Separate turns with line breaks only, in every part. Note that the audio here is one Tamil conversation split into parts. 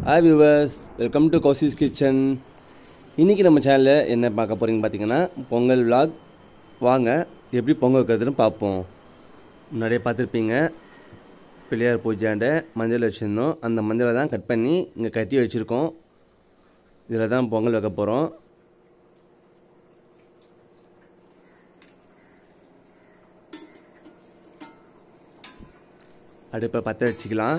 hi viewers welcome to Kousi's kitchen இன்றைக்கி நம்ம சேனலில் என்ன பார்க்க போகிறீங்க பார்த்தீங்கன்னா பொங்கல் vlog வாங்க எப்படி பொங்கல் வைக்கிறதுன்னு பார்ப்போம் முன்னாடியே பார்த்துருப்பீங்க பிள்ளையார் பூஜாண்ட மஞ்சள் வச்சுருந்தோம் அந்த மஞ்சளை தான் கட் பண்ணி இங்கே கட்டி வச்சுருக்கோம் இதில் தான் பொங்கல் வைக்க போகிறோம் அடுப்பை பற்ற வச்சுக்கலாம்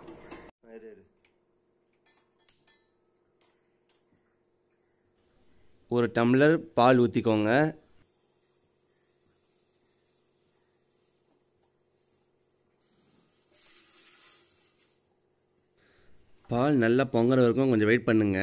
ஒரு டம்ளர் பால் ஊற்றிக்கோங்க பால் நல்லா பொங்குற வரைக்கும் கொஞ்சம் வெயிட் பண்ணுங்க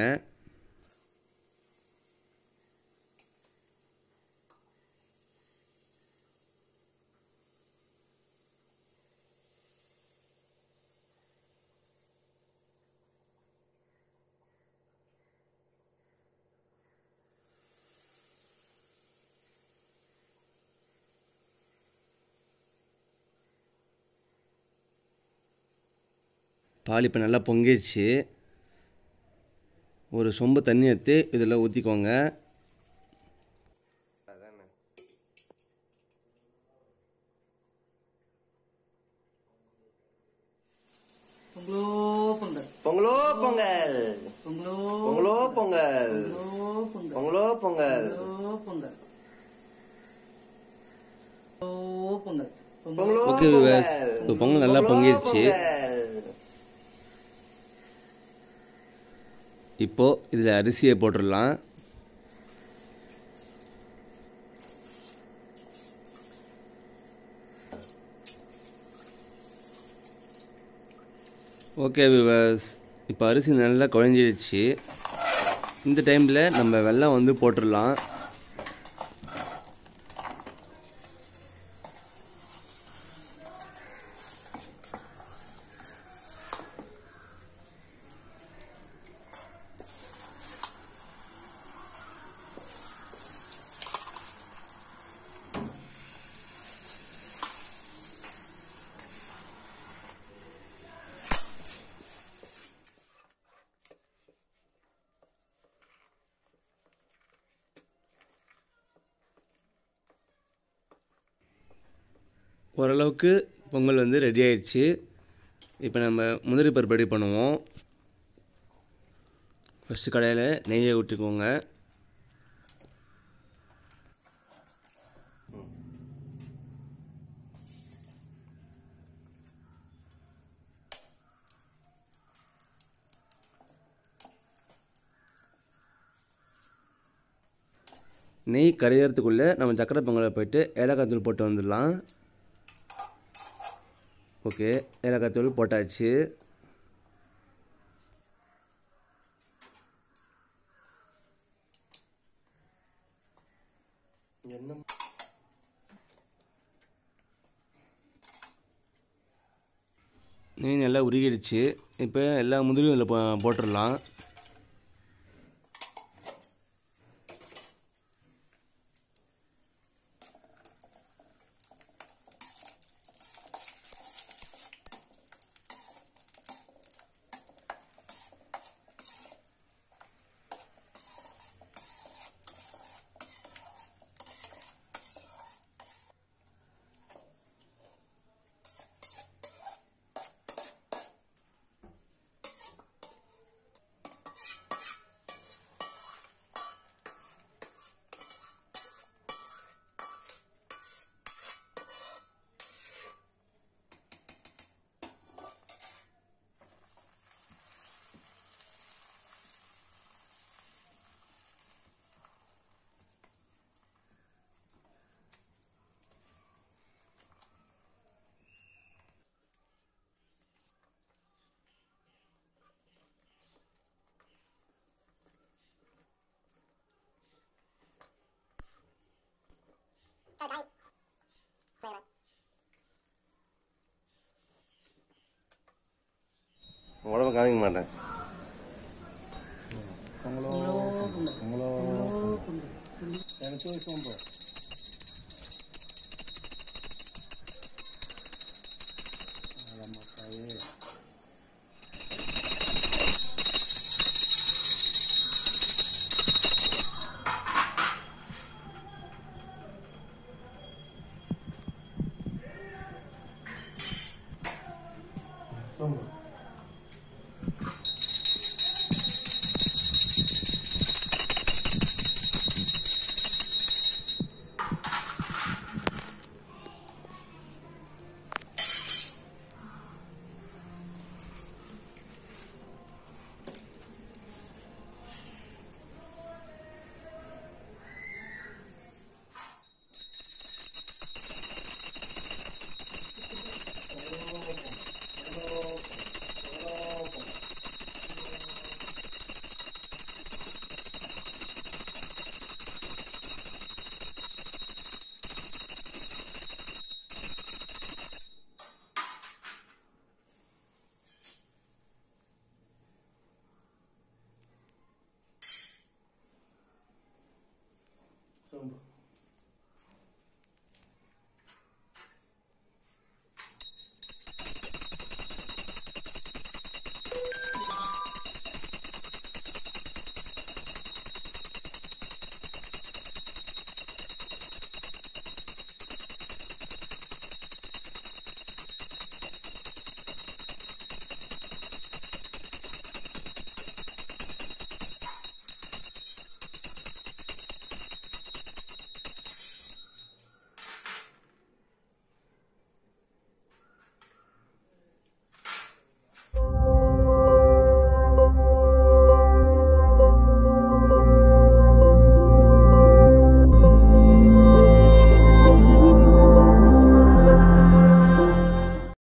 பால் இப்போ நல்லா பொங்கிடுச்சு ஒரு சொம்பு தண்ணி எடுத்து இதில் ஊற்றிக்கோங்க
பொங்கலோ பொங்கல்
பொங்கலோ பொங்கல்
பொங்கலோ
பொங்கலோ பொங்கல்
பொங்கலோ
பொங்கலோ
பொங்கல்
பொங்கல்
பொங்கலோ பொங்கல் பொங்கலோ பொங்கல்
பொங்கலோ ஓகே விவாஸ் இப்போ பொங்கல் நல்லா பொங்கிடுச்சு இப்போ இதில் அரிசியை போட்டுடலாம் ஓகே விவாஸ் இப்போ அரிசி நல்லா குழஞ்சிடுச்சு இந்த டைமில் நம்ம வெல்லம் வந்து போட்டுடலாம் ஓரளவுக்கு பொங்கல் வந்து ரெடி ஆயிடுச்சு இப்போ நம்ம முந்திரி பருப்பு ரெடி பண்ணுவோம் ஃபஸ்ட்டு கடையில் நெய்யை விட்டுக்கோங்க நெய் கரையிறதுக்குள்ளே நம்ம சக்கரை பொங்கலை போயிட்டு ஏலக்காய் தூள் போட்டு வந்துடலாம் ஓகே ஏலக்காய் தூள் போட்டாச்சு நெய் நல்லா உருகிடுச்சு இப்போ எல்லா முந்திரியும் இதில் போ போட்டுடலாம் உடம்பு காமிக்க மாட்டேன்
பொங்கலோ பொங்கல் பொங்கலோ பொங்கல்
எனக்கு சோம்பு